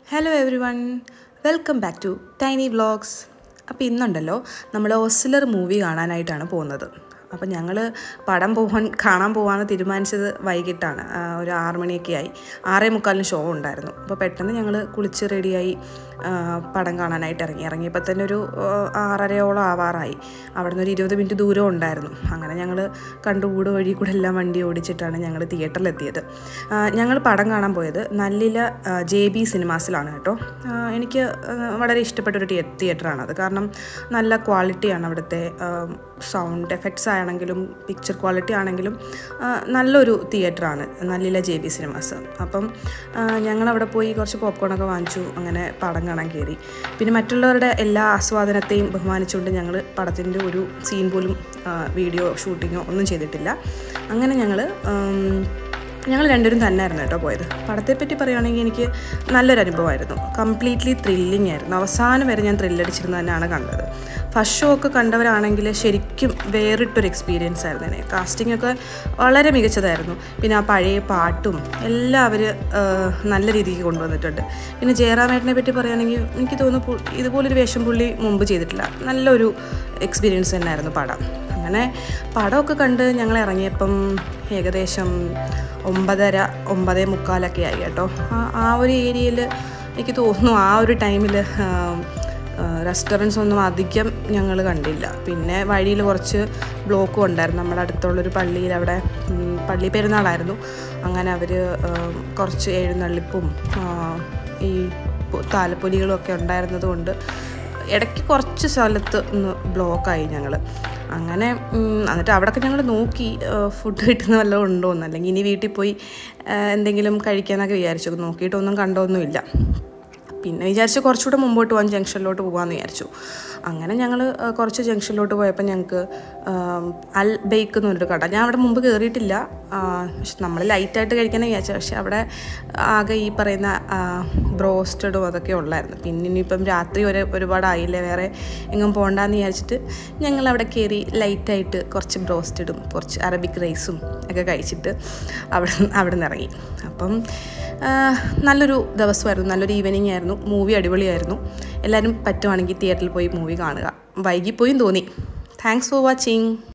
hello everyone welcome back to Tiny Vlogs അപ്പോൾ ഇന്നുണ്ടല്ലോ നമ്മൾ ഓസിലർ മൂവി കാണാനായിട്ടാണ് പോകുന്നത് അപ്പോൾ ഞങ്ങൾ പടം പോകാൻ കാണാൻ പോകാമെന്ന് തീരുമാനിച്ചത് വൈകിട്ടാണ് ആ, ഒരു ആറ് മണിയൊക്കെ ആയി ആറേ മുക്കാലിന് ഷോ ഉണ്ടായിരുന്നു അപ്പോൾ പെട്ടെന്ന് ഞങ്ങൾ കുളിച്ച് റെഡിയായി ആ, പടം കാണാനായിട്ട് ഇറങ്ങി ഇറങ്ങിയപ്പോൾ തന്നെ ഒരു ആ, ആറരയോളം ആവാറായി അവിടെ നിന്ന് ഒരു ഇരുപത് മിനിറ്റ് ദൂരം ഉണ്ടായിരുന്നു അങ്ങനെ ഞങ്ങൾ കണ്ടുകൂട് വഴി കൂടെ എല്ലാം വണ്ടി ഓടിച്ചിട്ടാണ് ഞങ്ങൾ തിയേറ്ററിലെത്തിയത് ഞങ്ങൾ പടം കാണാൻ പോയത് നല്ലില ജെ ബി സിനിമാസിലാണ് കേട്ടോ ആ, എനിക്ക് ആ, വളരെ ഇഷ്ടപ്പെട്ട ഒരു തിയേ തിയേറ്ററാണ് അത് കാരണം നല്ല ക്വാളിറ്റിയാണ് അവിടുത്തെ സൗണ്ട് എഫക്ട്സ് ആണെങ്കിലും പിക്ചർ ക്വാളിറ്റി ആണെങ്കിലും ആ, നല്ലൊരു തിയേറ്ററാണ് നല്ലില ജെ ബി സിനിമാസ് അപ്പം ആ, ഞങ്ങളവിടെ പോയി കുറച്ച് പോപ്കോണൊക്കെ വാങ്ങിച്ചു അങ്ങനെ പടം കാണാൻ കയറി പിന്നെ മറ്റുള്ളവരുടെ എല്ലാ ആസ്വാദനത്തെയും ബഹുമാനിച്ചുകൊണ്ട് ഞങ്ങൾ പടത്തിൻ്റെ ഒരു സീൻ പോലും ആ, വീഡിയോ ഷൂട്ടിങ്ങോ ഒന്നും ചെയ്തിട്ടില്ല അങ്ങനെ ഞങ്ങൾ ഞങ്ങൾ രണ്ടുപേരും തന്നെയായിരുന്നു കേട്ടോ പോയത് പടത്തെപ്പറ്റി പറയുകയാണെങ്കിൽ എനിക്ക് നല്ലൊരു അനുഭവമായിരുന്നു കംപ്ലീറ്റ്ലി ത്രില്ലിംഗ് ആയിരുന്നു അവസാനം വരെ ഞാൻ ത്രില്ലടിച്ചിരുന്നു തന്നെയാണ് കണ്ടത് ഫസ്റ്റ് ഷോ ഒക്കെ കണ്ടവരാണെങ്കിൽ ശരിക്കും വേറിട്ടൊരു എക്സ്പീരിയൻസ് ആയിരുന്നു എന്നെ കാസ്റ്റിംഗ് ഒക്കെ വളരെ മികച്ചതായിരുന്നു പിന്നെ ആ പഴയ പാട്ടും എല്ലാം അവർ നല്ല രീതിക്ക് കൊണ്ടുവന്നിട്ടുണ്ട് പിന്നെ ജയറാമേട്ടനെ പറ്റി പറയുകയാണെങ്കിൽ എനിക്ക് തോന്നുന്നു പു- ഇതുപോലൊരു വേഷം പുള്ളി മുമ്പ് ചെയ്തിട്ടില്ല നല്ലൊരു എക്സ്പീരിയൻസ് തന്നെയായിരുന്നു പടം അങ്ങനെ പടമൊക്കെ കണ്ട് ഞങ്ങൾ ഇറങ്ങിയപ്പം ഏകദേശം ഒമ്പതര ഒമ്പതേ മുക്കാലൊക്കെ ആയി കേട്ടോ ആ ആ ഒരു ഏരിയയിൽ എനിക്ക് തോന്നുന്നു ആ ഒരു ടൈമിൽ റെസ്റ്റോറൻറ്റ്സ് ഒന്നും അധികം ഞങ്ങൾ കണ്ടില്ല പിന്നെ വഴിയിൽ കുറച്ച് ബ്ലോക്കും ഉണ്ടായിരുന്നു നമ്മുടെ അടുത്തുള്ളൊരു പള്ളിയിൽ അവിടെ ഉം, പള്ളി പെരുന്നാളായിരുന്നു അങ്ങനെ അവർ കുറച്ച് എഴുന്നള്ളിപ്പും ആ, ഈ പു- താലപ്പൊലികളും ഒക്കെ ഉണ്ടായിരുന്നത് കൊണ്ട് ഇടയ്ക്ക് കുറച്ച് സ്ഥലത്ത് ഒന്ന് ബ്ലോക്കായി ഞങ്ങൾ അങ്ങനെ ഉം, എന്നിട്ട് അവിടെയൊക്കെ ഞങ്ങൾ നോക്കി ഫുഡ് കിട്ടുന്ന വല്ലതും ഉണ്ടോ എന്ന് അല്ലെങ്കിൽ ഇനി വീട്ടിൽ പോയി ആ, എന്തെങ്കിലും കഴിക്കാമെന്നൊക്കെ വിചാരിച്ചു നോക്കിയിട്ടൊന്നും കണ്ടൊന്നുമില്ല പിന്നെ വിചാരിച്ചു കുറച്ചുകൂടെ മുമ്പോട്ട് പോകാൻ ജംഗ്ഷനിലോട്ട് പോകാമെന്ന് വിചാരിച്ചു അങ്ങനെ ഞങ്ങൾ കുറച്ച് ജംഗ്ഷനിലോട്ട് പോയപ്പോൾ ഞങ്ങൾക്ക് അൽ ബേക്ക് എന്ന് പറഞ്ഞൊരു കട ഞാൻ അവിടെ മുമ്പ് കയറിയിട്ടില്ല ആ, പക്ഷെ നമ്മൾ ലൈറ്റായിട്ട് കഴിക്കാനാണ് വിചാരിച്ചത് പക്ഷെ അവിടെ ആകെ ഈ പറയുന്ന ബ്രോസ്റ്റഡും അതൊക്കെ ഉള്ളായിരുന്നു പിന്നെ ഇനിയിപ്പം രാത്രി ഒരു ഒരുപാടായില്ലേ വേറെ എങ്ങും പോകണ്ടെന്ന് വിചാരിച്ചിട്ട് ഞങ്ങൾ അവിടെ കയറി ലൈറ്റായിട്ട് കുറച്ച് ബ്രോസ്റ്റഡും കുറച്ച് അറബിക് റൈസും ഒക്കെ കഴിച്ചിട്ട് അവിടെ അവിടെ നിന്ന് ഇറങ്ങി അപ്പം ആ, നല്ലൊരു ദിവസമായിരുന്നു നല്ലൊരു ഈവനിങ് ആയിരുന്നു മൂവി അടിപൊളിയായിരുന്നു എല്ലാവരും പറ്റുവാണെങ്കിൽ തിയേറ്ററിൽ പോയി മൂവി കാണുക വൈകിപ്പോയും തോന്നി താങ്ക്സ് ഫോർ വാച്ചിങ്